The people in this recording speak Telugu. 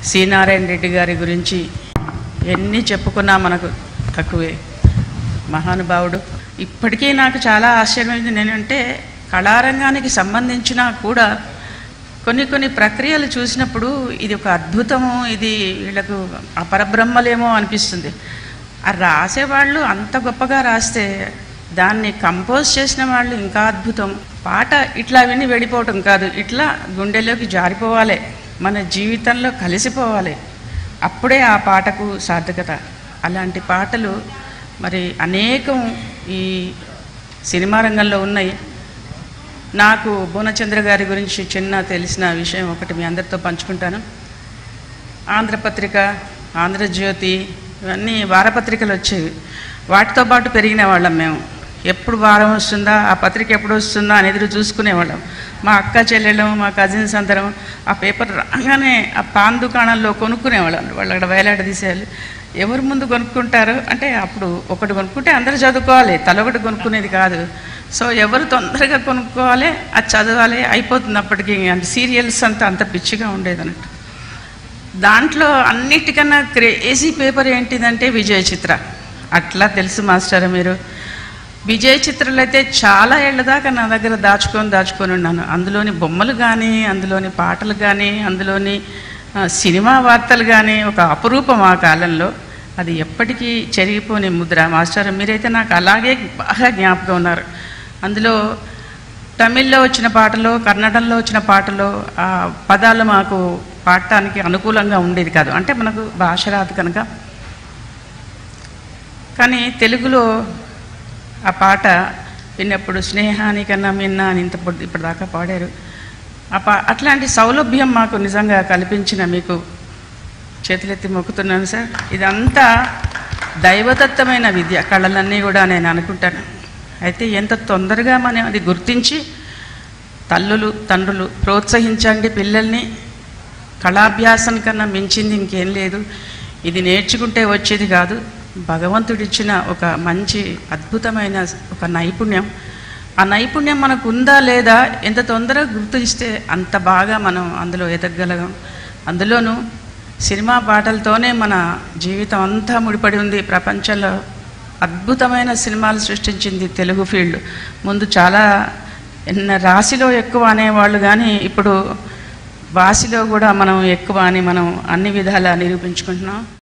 సి నారాయణ రెడ్డి గారి గురించి ఎన్ని చెప్పుకున్నా మనకు తక్కువే మహానుభావుడు ఇప్పటికీ నాకు చాలా ఆశ్చర్యమైంది నేనంటే కళారంగానికి సంబంధించిన కూడా కొన్ని కొన్ని ప్రక్రియలు చూసినప్పుడు ఇది ఒక అద్భుతము ఇది వీళ్ళకు అపరబ్రహ్మలేమో అనిపిస్తుంది ఆ రాసేవాళ్ళు అంత గొప్పగా రాస్తే దాన్ని కంపోజ్ చేసిన వాళ్ళు ఇంకా అద్భుతం పాట ఇట్లా విని వెళ్ళిపోవటం కాదు ఇట్లా గుండెలోకి జారిపోవాలి మన జీవితంలో కలిసిపోవాలి అప్పుడే ఆ పాటకు సార్థకత అలాంటి పాటలు మరి అనేకం ఈ సినిమా రంగంలో ఉన్నాయి నాకు భువనచంద్ర గారి గురించి చిన్న తెలిసిన విషయం ఒకటి మీ అందరితో పంచుకుంటాను ఆంధ్రపత్రిక ఆంధ్రజ్యోతి ఇవన్నీ వారపత్రికలు వచ్చేవి వాటితో పాటు పెరిగిన వాళ్ళం మేము ఎప్పుడు వారం వస్తుందా ఆ పత్రిక ఎప్పుడు వస్తుందా అని ఎదురు చూసుకునేవాళ్ళం మా అక్క చెల్లెళ్ళం మా కజిన్స్ అందరం ఆ పేపర్ రాగానే ఆ పాన్ దుకాణాల్లో కొనుక్కునేవాళ్ళం వాళ్ళు అక్కడ వేలాడ తీసేయాలి ఎవరు ముందు కొనుక్కుంటారు అంటే అప్పుడు ఒకటి కొనుక్కుంటే అందరూ చదువుకోవాలి తల ఒకటి కొనుక్కునేది కాదు సో ఎవరు తొందరగా కొనుక్కోవాలి అది చదవాలి అయిపోతుంది అప్పటికి అంటే సీరియల్స్ అంతా అంత పిచ్చిగా ఉండేది అన్నట్టు దాంట్లో అన్నిటికన్నా క్రేజీ పేపర్ ఏంటిదంటే విజయ చిత్ర అట్లా తెలుసు మాస్టర్ మీరు విజయ చిత్రలు అయితే చాలా ఏళ్ళ దాకా నా దగ్గర దాచుకొని దాచుకొని ఉన్నాను అందులోని బొమ్మలు కానీ అందులోని పాటలు కానీ అందులోని ఆ, సినిమా వార్తలు కానీ ఒక అపురూపం ఆ కాలంలో అది ఎప్పటికీ చెరిగిపోని ముద్ర మాస్టర్ మీరైతే నాకు అలాగే బాగా జ్ఞాపకం ఉన్నారు అందులో తమిళ్లో వచ్చిన పాటలు కన్నడంలో వచ్చిన పాటలు ఆ పదాలు మాకు పాడటానికి అనుకూలంగా ఉండేది కాదు అంటే మనకు భాష రాదు కనుక కానీ తెలుగులో ఆ పాట విన్నప్పుడు స్నేహానికన్నా మిన్న అని ఇంత పొద్దు- ఇప్పటిదాకా పాడారు ఆ పా అట్లాంటి సౌలభ్యం మాకు నిజంగా కల్పించిన మీకు చేతులెత్తి మొక్కుతున్నాను సార్ ఇదంతా దైవదత్తమైన విద్య కళలన్నీ కూడా నేను అనుకుంటాను అయితే ఎంత తొందరగా మనం అది గుర్తించి తల్లులు తండ్రులు ప్రోత్సహించండి పిల్లల్ని కళాభ్యాసం కన్నా మించింది ఇంకేం లేదు ఇది నేర్చుకుంటే వచ్చేది కాదు భగవంతుడిచ్చిన ఒక మంచి అద్భుతమైన ఒక నైపుణ్యం ఆ నైపుణ్యం మనకు ఉందా లేదా ఎంత తొందరగా గుర్తిస్తే అంత బాగా మనం అందులో ఎదగగలం అందులోనూ సినిమా పాటలతోనే మన జీవితం అంతా ముడిపడి ఉంది ప్రపంచంలో అద్భుతమైన సినిమాలు సృష్టించింది తెలుగు ఫీల్డ్ ముందు చాలా ఎన్న రాశిలో ఎక్కువ అనేవాళ్ళు కానీ ఇప్పుడు వాసిలో కూడా మనం ఎక్కువ అని మనం అన్ని విధాలా నిరూపించుకుంటున్నాం